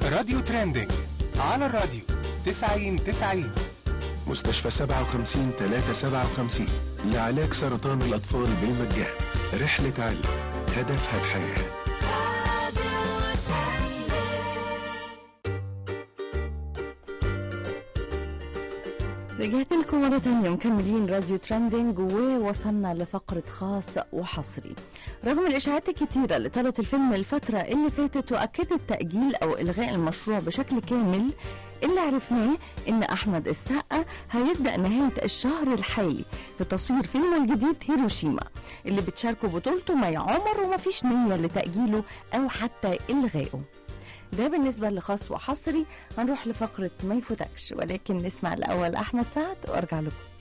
راديو ترندنج على الراديو 90 90 مستشفى 57 357 لعلاج سرطان الأطفال بالمجان رحلة علم هدفها الحياه رجعت لكم مرة تانية مكملين راديو ترندنج ووصلنا لفقرة خاص وحصري رغم الإشاعات الكتيرة اللي طالت الفيلم الفترة اللي فاتت وأكدت تأجيل أو إلغاء المشروع بشكل كامل اللي عرفناه إن أحمد السقا هيبدأ نهاية الشهر الحالي في تصوير فيلمه الجديد هيروشيما اللي بتشاركه بطولته مي عمر ومفيش نية لتأجيله أو حتى إلغائه ده بالنسبة لخاص وحصري هنروح لفقرة ما يفوتكش ولكن نسمع الأول أحمد سعد وأرجع لكم